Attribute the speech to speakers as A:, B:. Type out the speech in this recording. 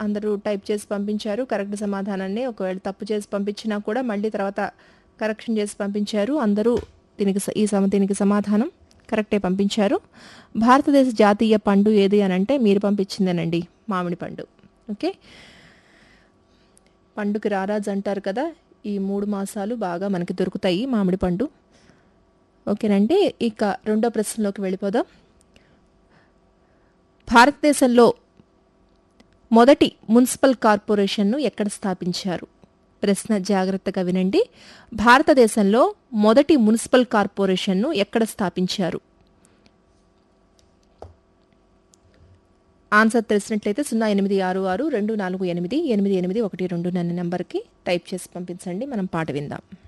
A: అందరూ టైప్ చేసి పంపించారు కరెక్ట్ సమాధానాన్ని ఒకవేళ తప్పు చేసి పంపించినా కూడా మళ్ళీ తర్వాత కరెక్షన్ చేసి పంపించారు అందరూ దీనికి స- ఈ సమ దీనికి సమాధానం కరెక్టే పంపించారు భారతదేశ జాతీయ పండు ఏది అని అంటే మీరు పంపించిందేనండి మామిడి పండు ఓకే పండుకి రారాజు అంటారు కదా ఈ మూడు మాసాలు బాగా మనకి దొరుకుతాయి మామిడి పండు ఓకేనండి ఇక రెండో ప్రశ్నలోకి వెళ్ళిపోదాం భారతదేశంలో మొదటి మున్సిపల్ కార్పొరేషన్ను ఎక్కడ స్థాపించారు ప్రశ్న జాగ్రత్తగా వినండి భారతదేశంలో మొదటి మున్సిపల్ కార్పొరేషన్ను ఎక్కడ స్థాపించారు ఆన్సర్ తెలిసినట్లయితే సున్నా ఎనిమిది ఆరు ఆరు రెండు నాలుగు ఎనిమిది ఎనిమిది ఎనిమిది ఒకటి రెండు అనే నెంబర్కి టైప్ చేసి పంపించండి మనం పాట విందాం